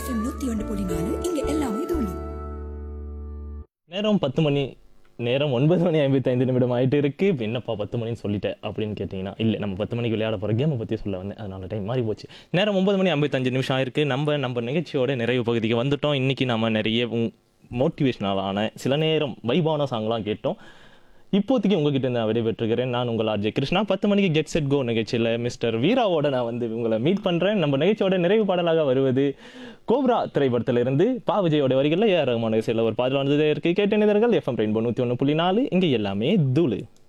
FM நூத்தி ஒன்று புள்ளி நாலு இங்க எல்லாமே தூளு நேரம் பத்து மணி நேரம் ஒன்பது மணி ஐம்பத்தைந்து நிமிடம் ஆயிட்டு இருக்கு இப்ப என்னப்பா பத்து மணின்னு சொல்லிட்டேன் அப்படின்னு கேட்டிங்கன்னா இல்லை நம்ம பத்து மணிக்கு விளையாட போகிற கேமை பற்றி சொல்ல வந்தேன் அதனால டைம் மாறி போச்சு நேரம் ஒன்பது மணி ஐம்பத்தஞ்சு நிமிஷம் ஆயிருக்கு நம்ம நம்ம நிகழ்ச்சியோட நிறைவு பகுதிக்கு வந்துட்டோம் இன்னைக்கு நம்ம நிறைய மோட்டிவேஷனலான சில நேரம் வைபான சாங்லாம் கேட்டோம் இப்போதைக்கு உங்ககிட்ட இருந்து நான் விடைபெற்றுக்கிறேன் நான் உங்கள் ஆர்ஜே கிருஷ்ணா பத்து மணிக்கு கெட் செட் கோ நிகழ்ச்சியில் மிஸ்டர் வீராவோட நான் வந்து உங்களை மீட் பண்ணுறேன் நம்ம நிகழ்ச்சியோட நிறைவு பாடலாக வருவது கோப்ரா திரைப்படத்திலிருந்து பா விஜயோட வரிகளில் ஏஆர் ரஹ்மான் இசையில் ஒரு பாடல் வந்ததே இருக்கு கேட்ட நிதர்கள் எஃப்எம் ரெயின்போ நூற்றி ஒன்று புள்ளி நாலு இங்கே எல்லாமே தூளு